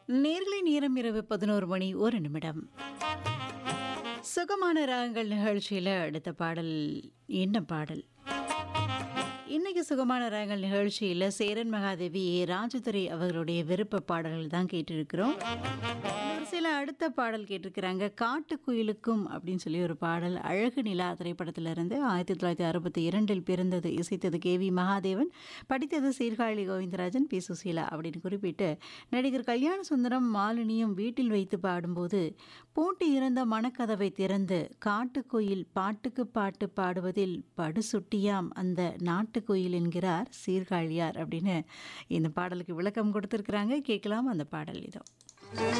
நேர்களை நேரம் இரவு பதினோரு மணி ஒரு நிமிடம் சுகமான ராகங்கள் நிகழ்ச்சியில் அடுத்த பாடல் என்ன பாடல் இன்னைக்கு சுகமான ராகங்கள் நிகழ்ச்சியில் சேரன் மகாதேவி ஏ ராஜதுரை அவர்களுடைய விருப்ப பாடல்கள் தான் கேட்டிருக்கிறோம் சில அடுத்த பாடல் கேட்டிருக்கிறாங்க காட்டுக்குயிலுக்கும் அப்படின்னு சொல்லி ஒரு பாடல் அழகு நிலா திரைப்படத்திலிருந்து ஆயிரத்தி தொள்ளாயிரத்தி அறுபத்தி இரண்டில் பிறந்தது இசைத்தது கே வி மகாதேவன் படித்தது சீர்காழி கோவிந்தராஜன் பி சுசீலா அப்படின்னு குறிப்பிட்டு நடிகர் கல்யாண சுந்தரம் மாலினியும் வீட்டில் வைத்து பாடும்போது பூட்டி இருந்த மனக்கதவை திறந்து காட்டுக்குயில் பாட்டுக்கு பாட்டு பாடுவதில் படுசுட்டியாம் அந்த நாட்டுக்குயில் என்கிறார் சீர்காழியார் அப்படின்னு இந்த பாடலுக்கு விளக்கம் கொடுத்துருக்குறாங்க கேட்கலாம் அந்த பாடல் இதோ